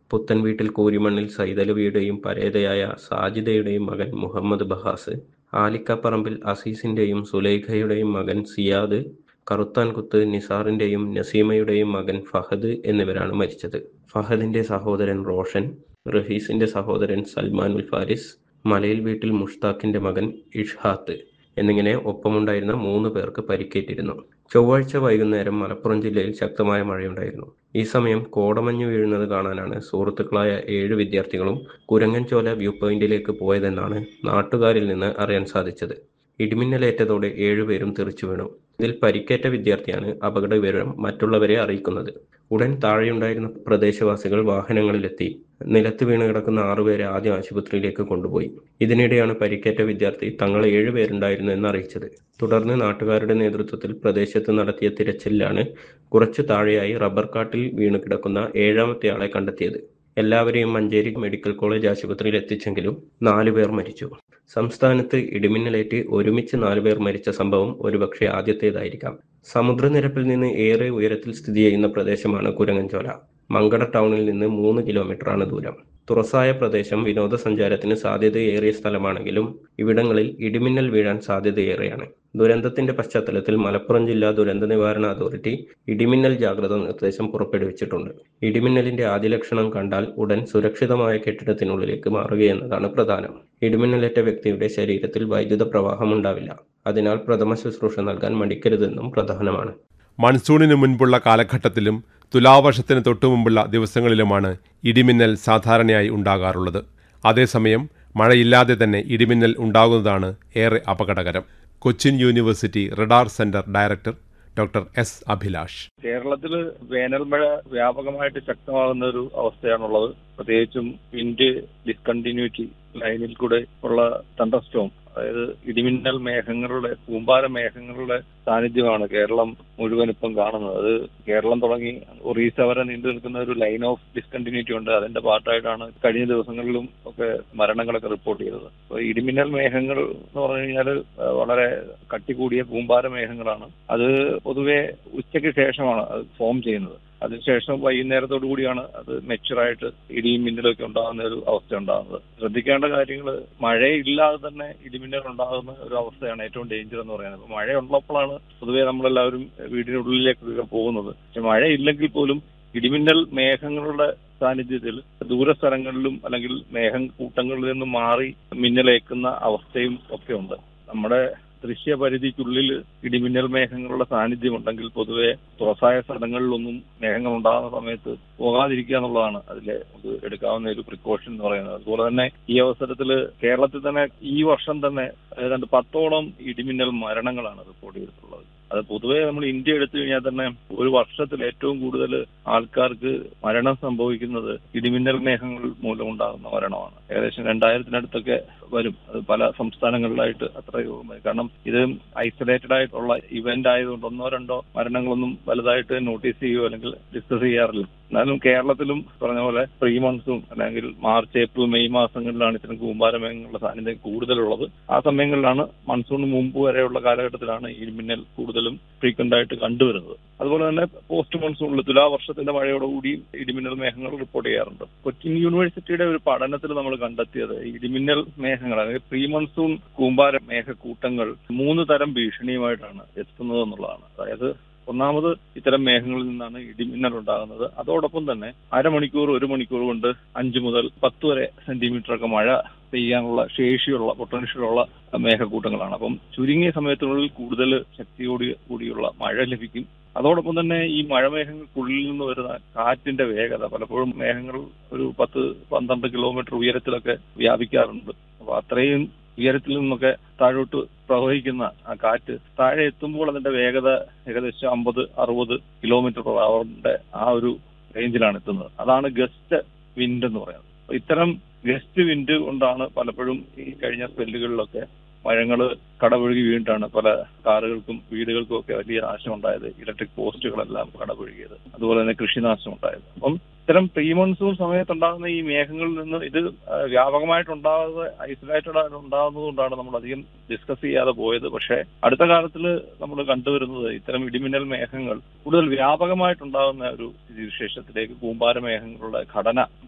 പുത്തൻവീട്ടിൽ കൂരിമണ്ണിൽ സൈതലവിയുടെയും പരേതയായ സാജിദയുടെയും മകൻ മുഹമ്മദ് ബഹാസ് ആലിക്കപ്പറമ്പിൽ അസീസിന്റെയും സുലൈഖയുടെയും മകൻ സിയാദ് കറുത്താൻകുത്ത് നിസാറിന്റെയും നസീമയുടെയും മകൻ ഫഹദ് എന്നിവരാണ് മരിച്ചത് ഫഹദിന്റെ സഹോദരൻ റോഷൻ റഹീസിന്റെ സഹോദരൻ സൽമാനുൽ ഫാരിസ് മലയിൽ വീട്ടിൽ മുഷ്താഖിന്റെ മകൻ ഇഷ്ഹാത്ത് എന്നിങ്ങനെ ഒപ്പമുണ്ടായിരുന്ന മൂന്ന് പേർക്ക് പരിക്കേറ്റിരുന്നു ചൊവ്വാഴ്ച വൈകുന്നേരം മലപ്പുറം ജില്ലയിൽ ശക്തമായ മഴയുണ്ടായിരുന്നു ഈ സമയം കോടമഞ്ഞ് വീഴുന്നത് കാണാനാണ് സുഹൃത്തുക്കളായ ഏഴ് വിദ്യാർത്ഥികളും കുരങ്ങൻചോല വ്യൂ പോയിന്റിലേക്ക് പോയതെന്നാണ് നാട്ടുകാരിൽ നിന്ന് അറിയാൻ സാധിച്ചത് ഇടിമിന്നലേറ്റതോടെ ഏഴുപേരും തെറിച്ചു വീണു ഇതിൽ പരിക്കേറ്റ വിദ്യാർത്ഥിയാണ് അപകട വിവരം മറ്റുള്ളവരെ അറിയിക്കുന്നത് ഉടൻ താഴെയുണ്ടായിരുന്ന പ്രദേശവാസികൾ വാഹനങ്ങളിലെത്തി നിലത്ത് വീണ് കിടക്കുന്ന ആറുപേരെ ആദ്യം ആശുപത്രിയിലേക്ക് കൊണ്ടുപോയി ഇതിനിടെയാണ് പരിക്കേറ്റ വിദ്യാർത്ഥി തങ്ങൾ ഏഴുപേരുണ്ടായിരുന്നു എന്ന് അറിയിച്ചത് തുടർന്ന് നാട്ടുകാരുടെ നേതൃത്വത്തിൽ പ്രദേശത്ത് നടത്തിയ തിരച്ചിലിലാണ് കുറച്ചു താഴെയായി റബ്ബർ കാട്ടിൽ വീണ് കിടക്കുന്ന ഏഴാമത്തെ ആളെ കണ്ടെത്തിയത് എല്ലാവരെയും മഞ്ചേരി മെഡിക്കൽ കോളേജ് ആശുപത്രിയിൽ എത്തിച്ചെങ്കിലും നാലുപേർ മരിച്ചു സംസ്ഥാനത്ത് ഇടിമിന്നലേറ്റ് ഒരുമിച്ച് നാലുപേർ മരിച്ച സംഭവം ഒരുപക്ഷെ ആദ്യത്തേതായിരിക്കാം സമുദ്രനിരപ്പിൽ നിന്ന് ഏറെ ഉയരത്തിൽ സ്ഥിതി ചെയ്യുന്ന പ്രദേശമാണ് കുരങ്ങൻചോല മങ്കട ടൗണിൽ നിന്ന് മൂന്ന് കിലോമീറ്ററാണ് ദൂരം തുറസായ പ്രദേശം വിനോദസഞ്ചാരത്തിന് സാധ്യതയേറിയ സ്ഥലമാണെങ്കിലും ഇവിടങ്ങളിൽ ഇടിമിന്നൽ വീഴാൻ സാധ്യതയേറെയാണ് ദുരന്തത്തിന്റെ പശ്ചാത്തലത്തിൽ മലപ്പുറം ജില്ലാ ദുരന്ത നിവാരണ അതോറിറ്റി ഇടിമിന്നൽ ജാഗ്രത നിർദ്ദേശം പുറപ്പെടുവിച്ചിട്ടുണ്ട് ഇടിമിന്നലിന്റെ ആദ്യ ലക്ഷണം കണ്ടാൽ ഉടൻ സുരക്ഷിതമായ കെട്ടിടത്തിനുള്ളിലേക്ക് മാറുകയെന്നതാണ് പ്രധാനം ഇടിമിന്നലേറ്റ വ്യക്തിയുടെ ശരീരത്തിൽ വൈദ്യുത പ്രവാഹം ഉണ്ടാവില്ല അതിനാൽ പ്രഥമ ശുശ്രൂഷ നൽകാൻ മടിക്കരുതെന്നും പ്രധാനമാണ് മൺസൂണിന് മുൻപുള്ള കാലഘട്ടത്തിലും തുലാവർഷത്തിന് തൊട്ടുമുമ്പുള്ള ദിവസങ്ങളിലുമാണ് ഇടിമിന്നൽ സാധാരണയായി ഉണ്ടാകാറുള്ളത് അതേസമയം മഴയില്ലാതെ തന്നെ ഇടിമിന്നൽ ഉണ്ടാകുന്നതാണ് ഏറെ അപകടകരം Cochin university radar centre director doctor S Abhilash കേരളത്തിൽ വേനൽ മഴ വ്യാപകമായിട്ട് ശക്തമാകുന്ന ഒരു അവസ്ഥയാണുള്ളത് പ്രത്യേകിച്ചും വിൻഡ് ഡിസ്കണ്ടിന്യൂറ്റി ലൈനിൽ കൂടെ ഉള്ള തണ്ടർസ്റ്റോം അതായത് ഇടിമിന്നൽ മേഘങ്ങളുടെ കൂമ്പാര മേഘങ്ങളുടെ സാന്നിധ്യമാണ് കേരളം മുഴുവൻ ഇപ്പം കാണുന്നത് അത് കേരളം തുടങ്ങി ഒറീസ വരെ നീണ്ടു നിൽക്കുന്ന ഒരു ലൈൻ ഓഫ് ഡിസ്കണ്ടിന്യൂറ്റി ഉണ്ട് അതിന്റെ പാർട്ടായിട്ടാണ് കഴിഞ്ഞ ദിവസങ്ങളിലും ഒക്കെ മരണങ്ങളൊക്കെ റിപ്പോർട്ട് ചെയ്തത് അപ്പോൾ ഇടിമിന്നൽ മേഘങ്ങൾ എന്ന് പറഞ്ഞു കഴിഞ്ഞാൽ വളരെ കട്ടികൂടിയ കൂമ്പാര മേഘങ്ങളാണ് അത് പൊതുവെ ഉച്ചയ്ക്ക് ശേഷമാണ് അത് ഫോം ചെയ്യുന്നത് അതിനുശേഷം വൈകുന്നേരത്തോടു കൂടിയാണ് അത് മെച്ചുറായിട്ട് ഇടിയും മിന്നലൊക്കെ ഉണ്ടാകുന്ന ഒരു അവസ്ഥ ഉണ്ടാകുന്നത് ശ്രദ്ധിക്കേണ്ട കാര്യങ്ങൾ മഴയില്ലാതെ തന്നെ ഇടിമിന്നൽ ഉണ്ടാകുന്ന ഒരു അവസ്ഥയാണ് ഏറ്റവും ഡേഞ്ചർ എന്ന് പറയുന്നത് മഴ ഉള്ളപ്പോഴാണ് പൊതുവേ നമ്മളെല്ലാവരും വീടിനുള്ളിലേക്കൊക്കെ പോകുന്നത് പക്ഷെ മഴയില്ലെങ്കിൽ പോലും ഇടിമിന്നൽ മേഘങ്ങളുടെ സാന്നിധ്യത്തിൽ ദൂരസ്ഥലങ്ങളിലും അല്ലെങ്കിൽ മേഘം കൂട്ടങ്ങളിൽ നിന്നും മാറി മിന്നലേക്കുന്ന അവസ്ഥയും ഒക്കെ ഉണ്ട് നമ്മുടെ ദൃശ്യപരിധിക്കുള്ളിൽ ഇടിമിന്നൽ മേഘങ്ങളുടെ സാന്നിധ്യം ഉണ്ടെങ്കിൽ പൊതുവെ തുറസായ സ്ഥലങ്ങളിലൊന്നും മേഘങ്ങൾ ഉണ്ടാകുന്ന സമയത്ത് പോകാതിരിക്കുക എന്നുള്ളതാണ് അതിലെ നമുക്ക് എടുക്കാവുന്ന ഒരു പ്രിക്കോഷൻ എന്ന് പറയുന്നത് അതുപോലെ തന്നെ ഈ അവസരത്തിൽ കേരളത്തിൽ തന്നെ ഈ വർഷം തന്നെ ഏതാണ്ട് പത്തോളം ഇടിമിന്നൽ മരണങ്ങളാണ് റിപ്പോർട്ട് ചെയ്തിട്ടുള്ളത് അത് പൊതുവെ നമ്മൾ ഇന്ത്യ എടുത്തു കഴിഞ്ഞാൽ തന്നെ ഒരു വർഷത്തിൽ ഏറ്റവും കൂടുതൽ ആൾക്കാർക്ക് മരണം സംഭവിക്കുന്നത് ഇടിമിന്നൽ മേഘങ്ങൾ മൂലമുണ്ടാകുന്ന മരണമാണ് ഏകദേശം രണ്ടായിരത്തിനടുത്തൊക്കെ വരും അത് പല സംസ്ഥാനങ്ങളിലായിട്ട് അത്ര കാരണം ഇത് ഐസൊലേറ്റഡ് ആയിട്ടുള്ള ഇവന്റ് ആയതുകൊണ്ട് ഒന്നോ രണ്ടോ മരണങ്ങളൊന്നും വലുതായിട്ട് നോട്ടീസ് ചെയ്യുകയോ അല്ലെങ്കിൽ ഡിസ്കസ് ചെയ്യാറില്ല എന്നാലും കേരളത്തിലും പറഞ്ഞ പോലെ പ്രീ മൺസൂൺ അല്ലെങ്കിൽ മാർച്ച് ഏപ്രിൽ മെയ് മാസങ്ങളിലാണ് ഇത്തരം കൂമ്പാരമേഘങ്ങളുടെ സാന്നിധ്യം കൂടുതലുള്ളത് ആ സമയങ്ങളിലാണ് മൺസൂണിന് മുമ്പ് വരെയുള്ള കാലഘട്ടത്തിലാണ് ഇടിമിന്നൽ കൂടുതലും ഫ്രീക്വന്റ് ആയിട്ട് കണ്ടുവരുന്നത് അതുപോലെ തന്നെ പോസ്റ്റ് മൺസൂണിൽ തുലാവർഷത്തിന്റെ മഴയോടുകൂടി ഇടിമിന്നൽ മേഘങ്ങൾ റിപ്പോർട്ട് ചെയ്യാറുണ്ട് കൊച്ചിൻ യൂണിവേഴ്സിറ്റിയുടെ ഒരു പഠനത്തിൽ നമ്മൾ കണ്ടെത്തിയത് ഇടിമിന്നൽ മേഘങ്ങൾ അതായത് പ്രീ മൺസൂൺ കൂമ്പാര മേഘക്കൂട്ടങ്ങൾ മൂന്ന് തരം ഭീഷണിയുമായിട്ടാണ് എത്തുന്നത് എന്നുള്ളതാണ് അതായത് ഒന്നാമത് ഇത്തരം മേഘങ്ങളിൽ നിന്നാണ് ഇടിമിന്നൽ ഉണ്ടാകുന്നത് അതോടൊപ്പം തന്നെ അരമണിക്കൂർ ഒരു മണിക്കൂർ കൊണ്ട് അഞ്ചു മുതൽ പത്ത് വരെ സെന്റിമീറ്റർ ഒക്കെ മഴ പെയ്യാനുള്ള ശേഷിയുള്ള പൊട്ടൻഷ്യലുള്ള മേഘക്കൂട്ടങ്ങളാണ് അപ്പം ചുരുങ്ങിയ സമയത്തിനുള്ളിൽ കൂടുതൽ ശക്തിയോട് കൂടിയുള്ള മഴ ലഭിക്കും അതോടൊപ്പം തന്നെ ഈ മഴമേഘങ്ങൾക്കുള്ളിൽ നിന്ന് വരുന്ന കാറ്റിന്റെ വേഗത പലപ്പോഴും മേഘങ്ങൾ ഒരു പത്ത് പന്ത്രണ്ട് കിലോമീറ്റർ ഉയരത്തിലൊക്കെ വ്യാപിക്കാറുണ്ട് അപ്പൊ അത്രയും ഉയരത്തിൽ നിന്നൊക്കെ താഴോട്ട് പ്രവഹിക്കുന്ന ആ കാറ്റ് താഴെ എത്തുമ്പോൾ അതിന്റെ വേഗത ഏകദേശം അമ്പത് അറുപത് കിലോമീറ്റർ പെർ അവറിന്റെ ആ ഒരു റേഞ്ചിലാണ് എത്തുന്നത് അതാണ് ഗസ്റ്റ് വിൻഡ് എന്ന് പറയുന്നത് ഇത്തരം ഗസ്റ്റ് വിൻഡ് കൊണ്ടാണ് പലപ്പോഴും ഈ കഴിഞ്ഞ സ്പെല്ലുകളിലൊക്കെ മഴങ്ങൾ കടപുഴകി വീണിട്ടാണ് പല കാറുകൾക്കും വീടുകൾക്കും ഒക്കെ വലിയ നാശം ഉണ്ടായത് ഇലക്ട്രിക് പോസ്റ്റുകളെല്ലാം കടപുഴകിയത് അതുപോലെ തന്നെ കൃഷിനാശം ഉണ്ടായത് അപ്പം ഇത്തരം പ്രീ മൺസൂൺ സമയത്തുണ്ടാകുന്ന ഈ മേഘങ്ങളിൽ നിന്ന് ഇത് വ്യാപകമായിട്ടുണ്ടാകാതെ ഐസൊലേറ്റഡ് ആയിട്ട് ഉണ്ടാകുന്നത് കൊണ്ടാണ് നമ്മൾ അധികം ഡിസ്കസ് ചെയ്യാതെ പോയത് പക്ഷേ അടുത്ത കാലത്തിൽ നമ്മൾ കണ്ടുവരുന്നത് ഇത്തരം ഇടിമിന്നൽ മേഘങ്ങൾ കൂടുതൽ വ്യാപകമായിട്ടുണ്ടാകുന്ന ഒരു സ്ഥിതിവിശേഷത്തിലേക്ക് കൂമ്പാര മേഘങ്ങളുടെ ഘടന